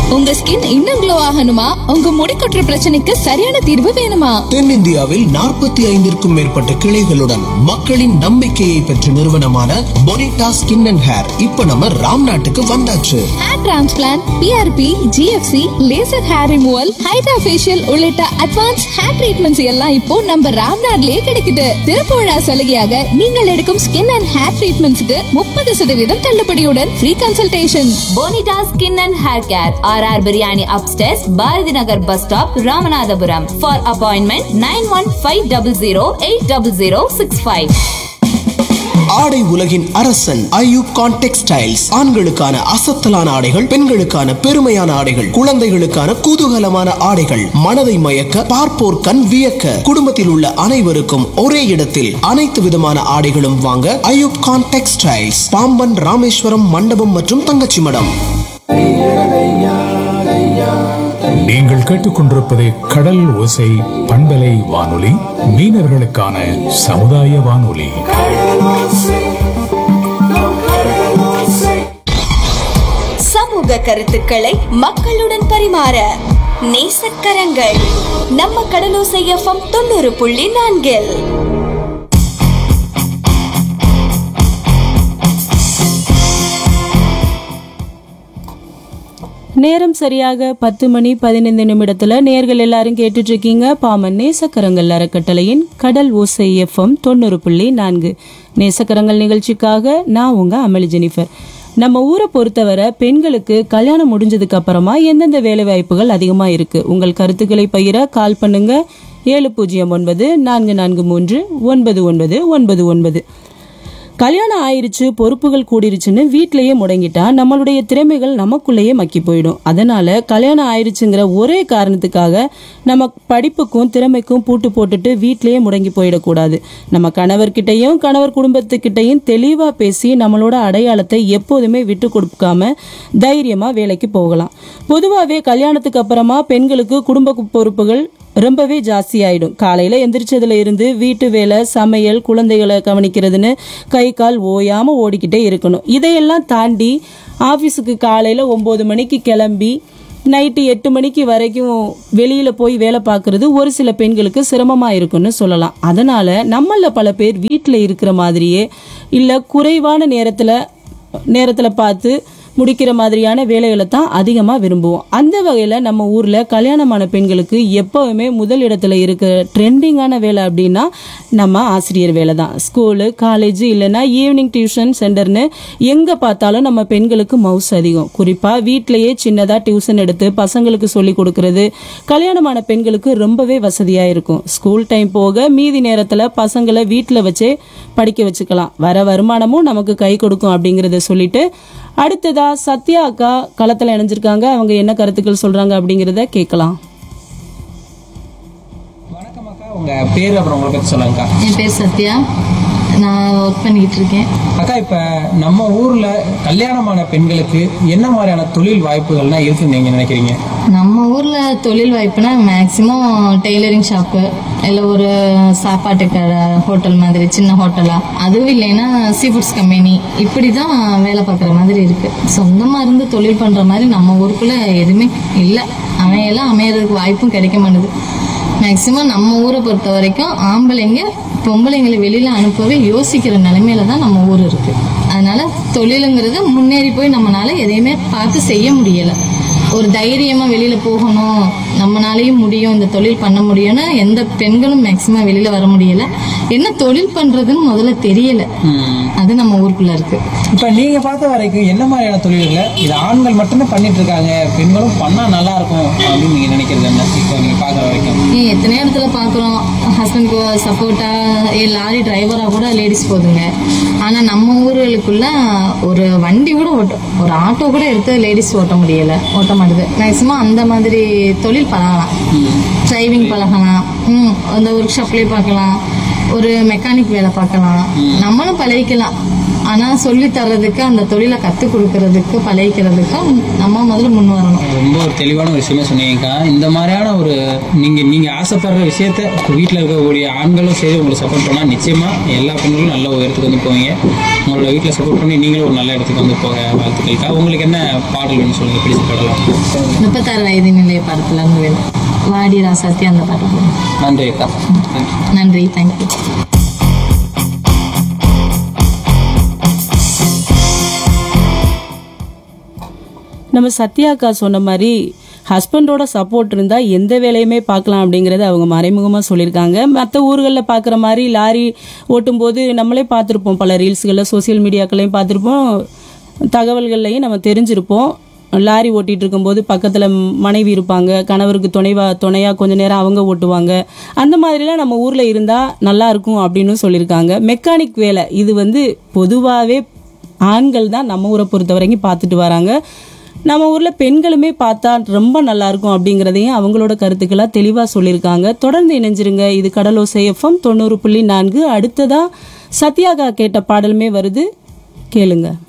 உங்க ஸ்கின் இன்னும் க்ளோ ஆகணுமா உங்க முடி கொட்டுற பிரச்சனைக்கு சரியான தீர்வு வேணுமா தென்னிந்தியாவில் நாற்பத்தி ஐந்திற்கும் மேற்பட்ட கிளைகளுடன் மக்களின் நம்பிக்கையை பெற்ற நிறுவனமான பொனிட்டா ஸ்கின் அண்ட் ஹேர் இப்ப நம்ம ராம் நாட்டுக்கு வந்தாச்சு hair transplant PRP GFC laser hair removal hydra facial உள்ளிட்ட அட்வான்ஸ் ஹேர் ட்ரீட்மெண்ட்ஸ் எல்லாம் இப்போ நம்ம ராம்நாட்லயே கிடைக்குது திறப்பு விழா சலுகையாக நீங்கள் எடுக்கும் ஸ்கின் அண்ட் ஹேர் ட்ரீட்மெண்ட்ஸ்க்கு முப்பது சதவீதம் தள்ளுபடியுடன் free consultation Bonita skin and hair care R R biryani upstairs Bharathi Nagar bus stop Ramanathapuram for appointment nine one five double zero eight double zero six five ஆடை உலகின் அரசன் ஐயூப் கான் டெக்ஸ்டைல்ஸ் ஆண்களுக்கான அசத்தலான ஆடைகள் பெண்களுக்கான பெருமையான ஆடைகள் குழந்தைகளுக்கான குதூகலமான ஆடைகள் மனதை மயக்க பார்ப்போர் கண் வியக்க குடும்பத்தில் உள்ள அனைவருக்கும் ஒரே இடத்தில் அனைத்து விதமான ஆடைகளும் வாங்க ஐயூப் கான் டெக்ஸ்டைல்ஸ் பாம்பன் ராமேஸ்வரம் மண்டபம் மற்றும் தங்கச்சி மடம் நீங்கள் கேட்டுக்கொண்டிருப்பது கடல் ஓசை பண்பலை வானொலி மீனவர்களுக்கான சமுதாய வானொலி சமூக கருத்துக்களை மக்களுடன் பரிமாற நேசக்கரங்கள் நம்ம கடலோசை எஃப்எம் தொண்ணூறு புள்ளி நான்கில் நேரம் சரியாக பத்து மணி பதினைந்து நிமிடத்துல நேர்கள் எல்லாரும் கேட்டுட்டு இருக்கீங்க பாமன் நேசக்கரங்கள் அறக்கட்டளையின் கடல் ஓசை எஃப்எம் தொண்ணூறு புள்ளி நான்கு நேசக்கரங்கள் நிகழ்ச்சிக்காக நான் உங்க அமளி ஜெனிஃபர் நம்ம ஊரை பொறுத்தவரை பெண்களுக்கு கல்யாணம் முடிஞ்சதுக்கு அப்புறமா எந்தெந்த வேலை வாய்ப்புகள் அதிகமா இருக்கு உங்கள் கருத்துக்களை பகிர கால் பண்ணுங்க ஏழு பூஜ்ஜியம் ஒன்பது நான்கு நான்கு மூன்று ஒன்பது ஒன்பது ஒன்பது ஒன்பது கல்யாணம் ஆயிருச்சு பொறுப்புகள் கூடிருச்சுன்னு வீட்லயே முடங்கிட்டா நம்மளுடைய திறமைகள் நமக்குள்ளேயே மக்கி போயிடும் அதனால கல்யாணம் ஆயிருச்சுங்கிற ஒரே காரணத்துக்காக நம்ம படிப்புக்கும் திறமைக்கும் பூட்டு போட்டுட்டு வீட்லயே முடங்கி போயிடக்கூடாது நம்ம கணவர்கிட்டயும் கணவர் குடும்பத்துக்கிட்டையும் தெளிவா பேசி நம்மளோட அடையாளத்தை எப்போதுமே விட்டு கொடுக்காம தைரியமா வேலைக்கு போகலாம் பொதுவாகவே கல்யாணத்துக்கு அப்புறமா பெண்களுக்கு குடும்ப பொறுப்புகள் ரொம்பவே ஜாஸ்தியாயிடும் காலையில எந்திரிச்சதுல இருந்து வீட்டு வேலை சமையல் குழந்தைகளை கவனிக்கிறதுன்னு கை கால் ஓயாம ஓடிக்கிட்டே இருக்கணும் இதையெல்லாம் தாண்டி ஆபீஸுக்கு காலையில ஒன்பது மணிக்கு கிளம்பி நைட்டு எட்டு மணிக்கு வரைக்கும் வெளியில போய் வேலை பார்க்கறது ஒரு சில பெண்களுக்கு சிரமமா இருக்கும்னு சொல்லலாம் அதனால நம்மள பல பேர் வீட்டில் இருக்கிற மாதிரியே இல்ல குறைவான நேரத்துல நேரத்துல பார்த்து முடிக்கிற மாதிரியான வேலைகளை தான் அதிகமாக விரும்புவோம் அந்த வகையில் நம்ம ஊரில் கல்யாணமான பெண்களுக்கு எப்போவுமே முதல் இடத்துல இருக்கிற ட்ரெண்டிங்கான வேலை அப்படின்னா நம்ம ஆசிரியர் வேலை தான் ஸ்கூலு காலேஜ் இல்லைன்னா ஈவினிங் டியூஷன் சென்டர்னு எங்கே பார்த்தாலும் நம்ம பெண்களுக்கு மவுஸ் அதிகம் குறிப்பாக வீட்டிலேயே சின்னதாக டியூஷன் எடுத்து பசங்களுக்கு சொல்லி கொடுக்கறது கல்யாணமான பெண்களுக்கு ரொம்பவே வசதியாக இருக்கும் ஸ்கூல் டைம் போக மீதி நேரத்தில் பசங்களை வீட்டில் வச்சே படிக்க வச்சுக்கலாம் வர வருமானமும் நமக்கு கை கொடுக்கும் அப்படிங்கிறத சொல்லிட்டு அடுத்ததா சத்யா அக்கா களத்துல இணைஞ்சிருக்காங்க அவங்க என்ன கருத்துக்கள் சொல்றாங்க அப்படிங்கறத கேட்கலாம் வணக்கம் அக்கா உங்க பேர் அப்புறம் உங்களை பத்தி சொல்லுங்கக்கா என் பேர் சத்யா நான் ஒர்க் பண்ணிக்கிட்டு இருக்கேன் அக்கா இப்ப நம்ம ஊர்ல கல்யாணமான பெண்களுக்கு என்ன மாதிரியான தொழில் வாய்ப்புகள்லாம் இருக்குன்னு நீங்க நினைக்கிறீங்க நம்ம ஊரில் தொழில் வாய்ப்புனா மேக்ஸிமம் டெய்லரிங் ஷாப்பு இல்லை ஒரு சாப்பாட்டு கடை ஹோட்டல் மாதிரி சின்ன ஹோட்டலா அதுவும் இல்லைன்னா சீ ஃபுட்ஸ் கம்பெனி இப்படி தான் வேலை பார்க்குற மாதிரி இருக்கு சொந்தமாக இருந்து தொழில் பண்ணுற மாதிரி நம்ம ஊருக்குள்ள எதுவுமே இல்லை அமையெல்லாம் அமையறதுக்கு வாய்ப்பும் கிடைக்க மாட்டேது மேக்ஸிமம் நம்ம ஊரை பொறுத்த வரைக்கும் ஆம்பளைங்க பொம்பளைங்களை வெளியில அனுப்பவே யோசிக்கிற நிலைமையில தான் நம்ம ஊர் இருக்கு அதனால தொழிலுங்கிறது முன்னேறி போய் நம்மளால எதையுமே பார்த்து செய்ய முடியல ஒரு தைரியமா வெளியில போகணும் நம்மளாலையும் முடியும் இந்த தொழில் பண்ண முடியும்னு எந்த பெண்களும் மேக்சிமம் வெளியில வர முடியல என்ன தொழில் பண்றதுன்னு முதல்ல தெரியல அது நம்ம ஊருக்குள்ள இருக்கு இப்ப நீங்க பார்த்த வரைக்கும் என்ன மாதிரியான தொழில்களை இது ஆண்கள் மட்டும்தான் பண்ணிட்டு இருக்காங்க பெண்களும் பண்ணா நல்லா இருக்கும் அப்படின்னு நீங்க நினைக்கிறது என்ன இப்போ நீங்க பார்க்குற வரைக்கும் ஏன் எத்தனை இடத்துல பார்க்குறோம் ஹஸ்பண்ட்க்கு சப்போர்ட்டா லாரி டிரைவராக கூட லேடிஸ் போதுங்க ஆனால் நம்ம ஊர்களுக்குள்ள ஒரு வண்டி கூட ஓட்ட ஒரு ஆட்டோ கூட எடுத்து லேடிஸ் ஓட்ட முடியல ஓட்ட மாட்டுது மேக்ஸிமம் அந்த மாதிரி தொழில் பழகலாம் டிரைவிங் பழகலாம் ம் அந்த ஒர்க் ஷாப்லேயே பார்க்கலாம் ஒரு மெக்கானிக் வேலை பார்க்கலாம் நம்மளும் பழகிக்கலாம் ஆனா சொல்லி தர்றதுக்கு அந்த தொழிலை கத்து கொடுக்கறதுக்கு பழகிக்கிறதுக்கு நம்ம முதல்ல முன் வரணும் ரொம்ப ஒரு தெளிவான ஒரு விஷயமே சொன்னீங்கக்கா இந்த மாதிரியான ஒரு நீங்க நீங்க ஆசைப்படுற விஷயத்த வீட்டில் இருக்கக்கூடிய ஆண்களும் சரி உங்களுக்கு சப்போர்ட் பண்ணா நிச்சயமா எல்லா பெண்களும் நல்ல ஒரு இடத்துக்கு வந்து போவீங்க உங்களோட வீட்டில் சப்போர்ட் பண்ணி நீங்களும் ஒரு நல்ல இடத்துக்கு வந்து போக வாழ்த்துக்கள்க்கா உங்களுக்கு என்ன பாடல் வேணும் சொல்லுங்க பிடிச்ச பாடலாம் முப்பத்தாறு வயது நிலைய படத்துல இருந்து வேணும் வாடி ராசாத்தி அந்த பாட்டு போடும் நன்றி அக்கா நன்றி நன்றி தேங்க்யூ நம்ம சத்யாக்கா சொன்ன மாதிரி ஹஸ்பண்டோட சப்போர்ட் இருந்தால் எந்த வேலையுமே பார்க்கலாம் அப்படிங்கிறத அவங்க மறைமுகமாக சொல்லியிருக்காங்க மற்ற ஊர்களில் பார்க்குற மாதிரி லாரி ஓட்டும்போது நம்மளே பார்த்துருப்போம் பல ரீல்ஸ்களில் சோஷியல் மீடியாக்களையும் பார்த்துருப்போம் தகவல்கள்லையும் நம்ம தெரிஞ்சிருப்போம் லாரி ஓட்டிட்டு இருக்கும்போது பக்கத்தில் மனைவி இருப்பாங்க கணவருக்கு துணைவா துணையாக கொஞ்ச நேரம் அவங்க ஓட்டுவாங்க அந்த மாதிரிலாம் நம்ம ஊரில் இருந்தால் நல்லா இருக்கும் அப்படின்னு சொல்லியிருக்காங்க மெக்கானிக் வேலை இது வந்து பொதுவாகவே ஆண்கள் தான் நம்ம ஊரை பொறுத்த வரைக்கும் பார்த்துட்டு வராங்க நம்ம ஊரில் பெண்களுமே பார்த்தா ரொம்ப நல்லா இருக்கும் அப்படிங்கிறதையும் அவங்களோட கருத்துக்களாக தெளிவாக சொல்லியிருக்காங்க தொடர்ந்து இணைஞ்சிருங்க இது கடலோசை எஃப்எம் தொண்ணூறு புள்ளி நான்கு அடுத்ததாக சத்யாகா கேட்ட பாடலுமே வருது கேளுங்க